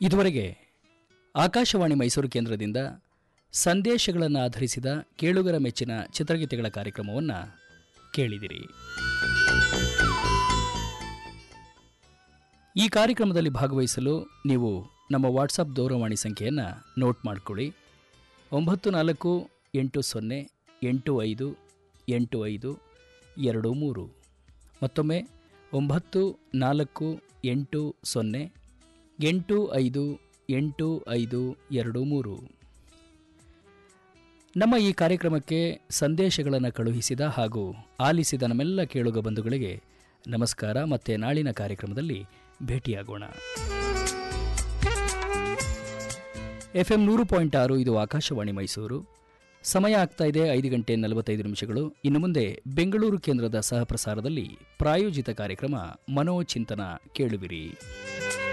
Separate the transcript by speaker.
Speaker 1: ಇದುವರೆಗೆ ಆಕಾಶವಾಣಿ ಮೈಸೂರು ಕೇಂದ್ರದಿಂದ ಸಂದೇಶಗಳನ್ನು ಆಧರಿಸಿದ ಕೇಳುಗರ ಮೆಚ್ಚಿನ ಚಿತ್ರಗೀತೆಗಳ ಕಾರ್ಯಕ್ರಮವನ್ನು ಕೇಳಿದಿರಿ ಈ ಕಾರ್ಯಕ್ರಮದಲ್ಲಿ ಭಾಗವಹಿಸಲು ನೀವು ನಮ್ಮ ವಾಟ್ಸಪ್ ದೂರವಾಣಿ ಸಂಖ್ಯೆಯನ್ನು ನೋಟ್ ಮಾಡಿಕೊಳ್ಳಿ ಒಂಬತ್ತು ನಾಲ್ಕು ಎಂಟು ಸೊನ್ನೆ ಎಂಟು ಐದು ಎಂಟು ಐದು ಎರಡು ಮೂರು ಮತ್ತೊಮ್ಮೆ ಒಂಬತ್ತು ನಾಲ್ಕು ಎಂಟು ಸೊನ್ನೆ ಎಂಟು ಐದು ಎಂಟು ಐದು ಎರಡು ಮೂರು ನಮ್ಮ ಈ ಕಾರ್ಯಕ್ರಮಕ್ಕೆ ಸಂದೇಶಗಳನ್ನು ಕಳುಹಿಸಿದ ಹಾಗೂ ಆಲಿಸಿದ ನಮ್ಮೆಲ್ಲ ಕೇಳುಗ ಬಂಧುಗಳಿಗೆ ನಮಸ್ಕಾರ ಮತ್ತೆ ನಾಳಿನ ಕಾರ್ಯಕ್ರಮದಲ್ಲಿ ಭೇಟಿಯಾಗೋಣ ಎಫ್ ಎಂ ನೂರು ಪಾಯಿಂಟ್ ಆರು ಇದು ಆಕಾಶವಾಣಿ ಮೈಸೂರು ಸಮಯ ಆಗ್ತಾ ಇದೆ ಐದು ಗಂಟೆ ನಲವತ್ತೈದು ನಿಮಿಷಗಳು ಇನ್ನು ಮುಂದೆ ಬೆಂಗಳೂರು ಕೇಂದ್ರದ ಸಹ ಪ್ರಸಾರದಲ್ಲಿ ಪ್ರಾಯೋಜಿತ ಕಾರ್ಯಕ್ರಮ ಮನೋಚಿಂತನ ಕೇಳುವಿರಿ